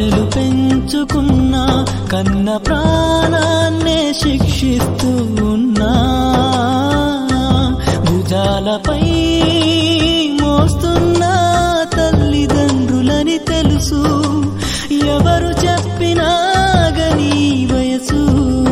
ఆశలు పెంచుకున్నా కన్న ప్రాణాన్నే శిక్షిస్తూ ఉన్నా భుజాలపై మోస్తున్న తల్లిదండ్రులని తెలుసు ఎవరు చెప్పినా గనీ వయసు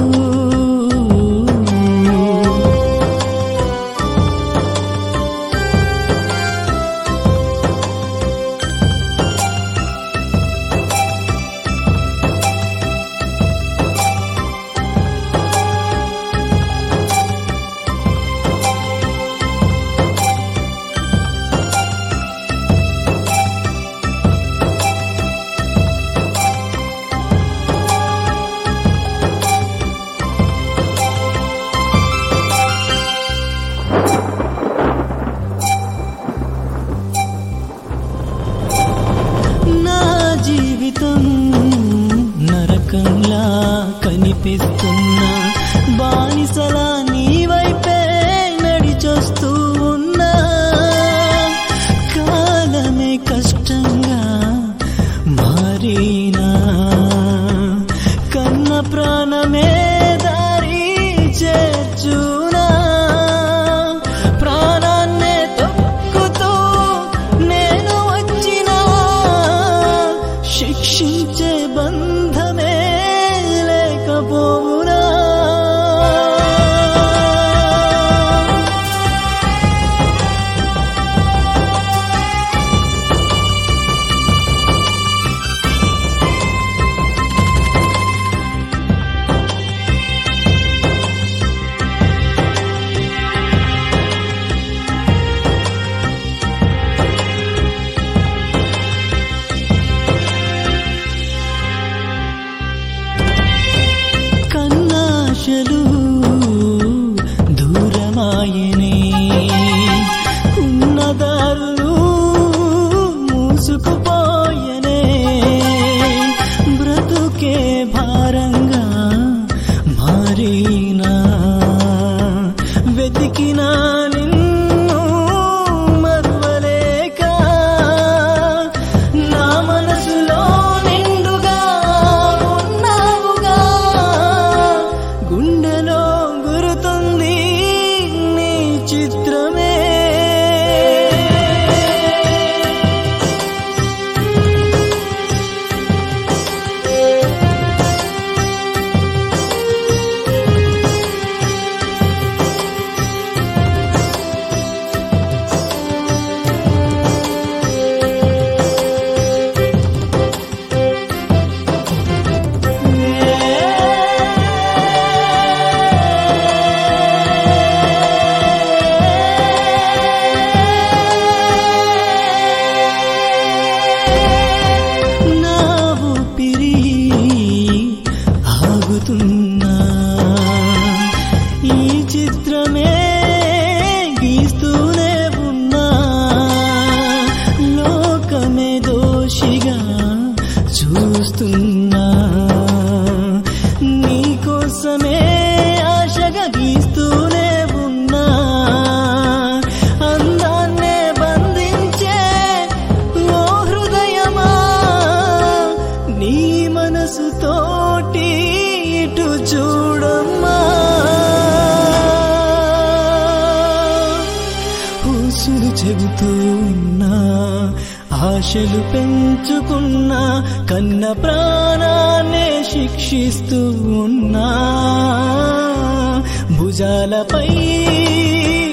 నా జీవితం నరకంలా కనిపిస్తున్నా బానిసలా నీ వైపే నడిచొస్తూ ఉన్నా కాలమే కష్టంగా మారినా కన్న ప్రాణమే దారి చేర్చునా ప్రాణాన్నే తొక్కుతూ నేను వచ్చినా శిక్షించే బంధమే లేకపోవునా కన్నాశలు దూరమాయనే ఉన్నదారులు మూసుకుపోయనే బ్రతుకే భారంగా మారినా వెతికినా నిన్ను మరువలేక నా మనసులో నిండుగా ఉన్నావుగా గుండెలో గురుతుంది నీ చిత్రమే నా ఊపిరి ఆగుతున్నా ఈ చిత్రమే గీస్తూనే ఉన్నా లోకమే దోషిగా చూస్తున్నా నీకోసమే ఆశగా గీస్తూనే ఉన్నా అందాన్నే బంధించే ఓ హృదయమా నీ మనసుతోటి ఇటు చూడమ్మా ఊసులు చెబుతూ ఉన్నా ఆశలు పెంచుకున్నా కన్న ప్రాణాన్నే శిక్షిస్తూ ఉన్నా భుజాలపై